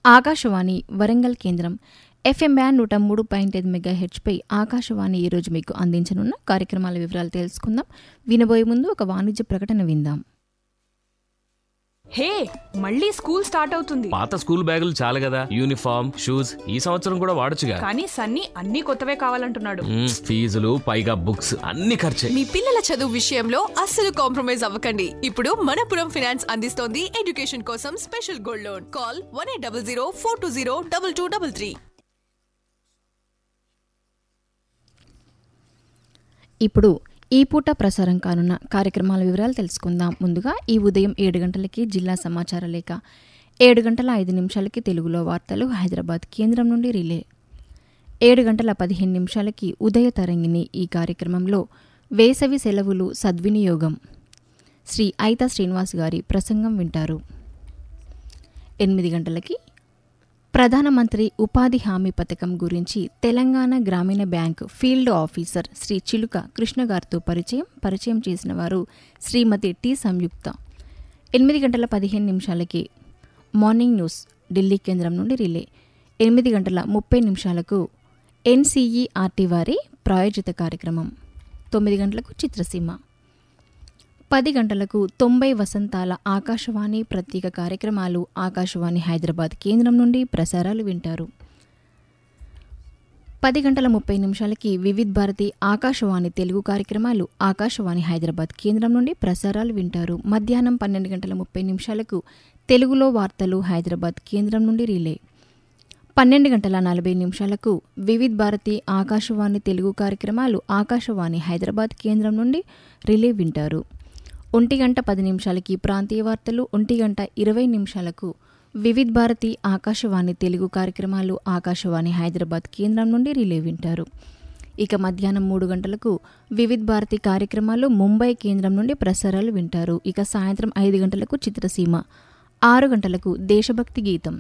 ఆకాశవాణి వరంగల్ కేంద్రం FM band నూట మూడు పాయింట్ ఐదు మెగా హెచ్పై ఆకాశవాణి ఈరోజు మీకు అందించనున్న కార్యక్రమాల వివరాలు తెలుసుకుందాం వినబోయే ముందు ఒక వాణిజ్య ప్రకటన విందాం హే మళ్ళీ స్కూల్ స్టార్ట్ అవుతుంది పాత స్కూల్ బ్యాగులు చాలు కదా యూనిఫామ్ షూస్ ఈ సంవత్సరం కూడా వాడొచ్చుగా కానీ సన్నీ అన్ని కొత్తవే కావాలంటున్నాడు మ్మ్, ఫీజులు పైగా బుక్స్ అన్ని ఖర్చే మీ పిల్లల చదువు విషయంలో అస్సలు కాంప్రమైజ్ అవ్వకండి ఇప్పుడు మనపురం ఫైనాన్స్ అందిస్తోంది ఎడ్యుకేషన్ కోసం special gold loan call one eight double zero four two zero double two double three ఇప్పుడు ఈ పూట ప్రసారం కానున్న కార్యక్రమాల వివరాలు తెలుసుకుందాం ముందుగా ఈ ఉదయం ఏడు గంటలకి జిల్లా సమాచార లేఖ ఏడు గంటల ఐదు నిమిషాలకి తెలుగులో వార్తలు హైదరాబాద్ కేంద్రం నుండి రిలే ఏడు గంటల పదిహేను నిమిషాలకి ఉదయ తరంగిణి ఈ కార్యక్రమంలో వేసవి సెలవులు సద్వినియోగం శ్రీ ఐత శ్రీనివాస్ గారి ప్రసంగం వింటారు ఎనిమిది గంటలకి ప్రధానమంత్రి ఉపాధి హామీ పథకం గురించి తెలంగాణ గ్రామీణ బ్యాంక్ ఫీల్డ్ ఆఫీసర్ శ్రీ చిలుక కృష్ణ గారితో పరిచయం పరిచయం చేసిన వారు శ్రీమతి టి సంయుక్త ఎనిమిది గంటల పదిహేను నిమిషాలకి మార్నింగ్ న్యూస్ ఢిల్లీ కేంద్రం నుండి రిలే ఎనిమిది గంటల ముప్పై నిమిషాలకు ఎన్సీఈఆర్టీ వారి ప్రాయోజిత కార్యక్రమం తొమ్మిది గంటలకు చిత్రసీమ పది గంటలకు తొంభై వసంతాల ఆకాశవాణి ప్రత్యేక కార్యక్రమాలు ఆకాశవాణి హైదరాబాద్ కేంద్రం నుండి ప్రసారాలు వింటారు పది గంటల ముప్పై నిమిషాలకి వివిధ్ భారతి ఆకాశవాణి తెలుగు కార్యక్రమాలు ఆకాశవాణి హైదరాబాద్ కేంద్రం నుండి ప్రసారాలు వింటారు మధ్యాహ్నం పన్నెండు గంటల ముప్పై నిమిషాలకు తెలుగులో వార్తలు హైదరాబాద్ కేంద్రం నుండి రిలే పన్నెండు గంటల నలభై నిమిషాలకు వివిధ్ భారతి ఆకాశవాణి తెలుగు కార్యక్రమాలు ఆకాశవాణి హైదరాబాద్ కేంద్రం నుండి రిలే వింటారు ఒంటి గంట పది నిమిషాలకి ప్రాంతీయ వార్తలు ఒంటి గంట ఇరవై నిమిషాలకు వివిధ్ భారతి ఆకాశవాణి తెలుగు కార్యక్రమాలు ఆకాశవాణి హైదరాబాద్ కేంద్రం నుండి రిలే వింటారు ఇక మధ్యాహ్నం మూడు గంటలకు వివిధ్ భారతి కార్యక్రమాలు ముంబై కేంద్రం నుండి ప్రసారాలు వింటారు ఇక సాయంత్రం ఐదు గంటలకు చిత్రసీమ ఆరు గంటలకు దేశభక్తి గీతం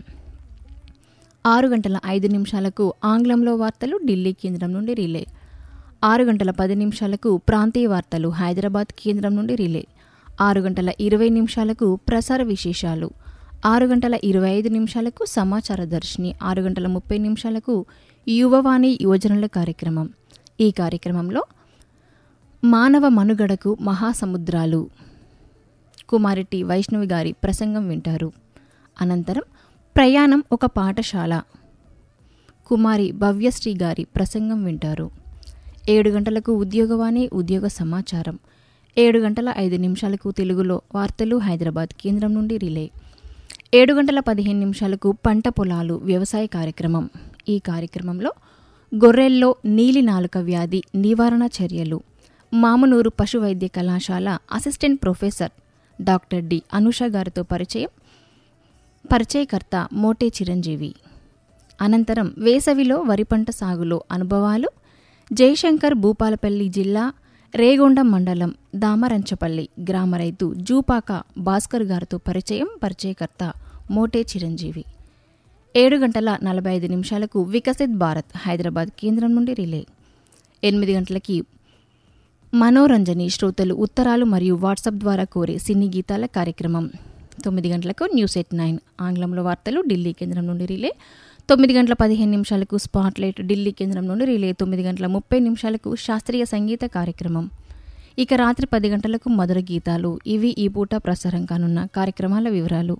ఆరు గంటల ఐదు నిమిషాలకు ఆంగ్లంలో వార్తలు ఢిల్లీ కేంద్రం నుండి రిలే ఆరు గంటల పది నిమిషాలకు ప్రాంతీయ వార్తలు హైదరాబాద్ కేంద్రం నుండి రిలే ఆరు గంటల ఇరవై నిమిషాలకు ప్రసార విశేషాలు ఆరు గంటల ఇరవై ఐదు నిమిషాలకు సమాచార దర్శిని ఆరు గంటల ముప్పై నిమిషాలకు యువవాణి యువజనుల కార్యక్రమం ఈ కార్యక్రమంలో మానవ మనుగడకు మహాసముద్రాలు కుమారి టి వైష్ణవి గారి ప్రసంగం వింటారు అనంతరం ప్రయాణం ఒక పాఠశాల కుమారి భవ్యశ్రీ గారి ప్రసంగం వింటారు ఏడు గంటలకు ఉద్యోగవాణి ఉద్యోగ సమాచారం ఏడు గంటల ఐదు నిమిషాలకు తెలుగులో వార్తలు హైదరాబాద్ కేంద్రం నుండి రిలే ఏడు గంటల పదిహేను నిమిషాలకు పంట పొలాలు వ్యవసాయ కార్యక్రమం ఈ కార్యక్రమంలో గొర్రెల్లో నీలి నాలుక వ్యాధి నివారణ చర్యలు మామునూరు పశు వైద్య కళాశాల assistant professor doctor D Anusha గారితో పరిచయం పరిచయకర్త మోటే చిరంజీవి అనంతరం వేసవిలో వరి పంట సాగులో అనుభవాలు జయశంకర్ భూపాలపల్లి జిల్లా రేగొండ మండలం దామరంచపల్లి గ్రామ రైతు జూపాక భాస్కర్ గారితో పరిచయం పరిచయకర్త మోటే చిరంజీవి ఏడు గంటల నలభై ఐదు నిమిషాలకు వికసిత్ భారత్ హైదరాబాద్ కేంద్రం నుండి రిలే ఎనిమిది గంటలకి మనోరంజని శ్రోతలు ఉత్తరాలు మరియు వాట్సాప్ ద్వారా కోరే సినీ గీతాల కార్యక్రమం తొమ్మిది గంటలకు న్యూస్ ఎట్ నైన్ ఆంగ్లంలో వార్తలు ఢిల్లీ కేంద్రం నుండి రిలే తొమ్మిది గంటల పదిహేను నిమిషాలకు స్పాట్లైట్ ఢిల్లీ కేంద్రం నుండి రిలే తొమ్మిది గంటల ముప్పై నిమిషాలకు శాస్త్రీయ సంగీత కార్యక్రమం ఇక రాత్రి పది గంటలకు మధుర గీతాలు ఇవి ఈ పూట ప్రసారం కానున్న కార్యక్రమాల వివరాలు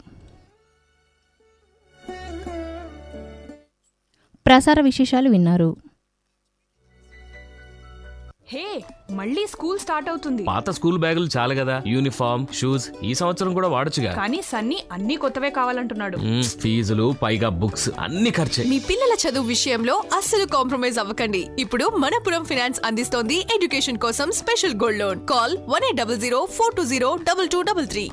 ప్రసార విశేషాలు విన్నారు హే మళ్ళీ స్కూల్ స్టార్ట్ అవుతుంది పాత స్కూల్ బ్యాగులు చాలు కదా యూనిఫామ్ షూస్ ఈ సంవత్సరం కూడా వాడొచ్చుగా కానీ సన్నీ అన్ని కొత్తవే కావాలంటున్నాడు మ్మ్, ఫీజులు పైగా బుక్స్ అన్ని ఖర్చే మీ పిల్లల చదువు విషయంలో అస్సలు కాంప్రమైజ్ అవ్వకండి ఇప్పుడు మనపురం ఫైనాన్స్ అందిస్తోంది ఎడ్యుకేషన్ కోసం special gold loan call one eight double zero four two zero double two double three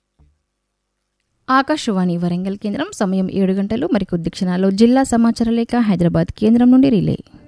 Akashvani Warangal కేంద్రం సమయం ఏడు గంటలు మరికొద్ది క్షణాల్లో జిల్లా సమాచార లేఖ హైదరాబాద్ కేంద్రం నుండి రిలే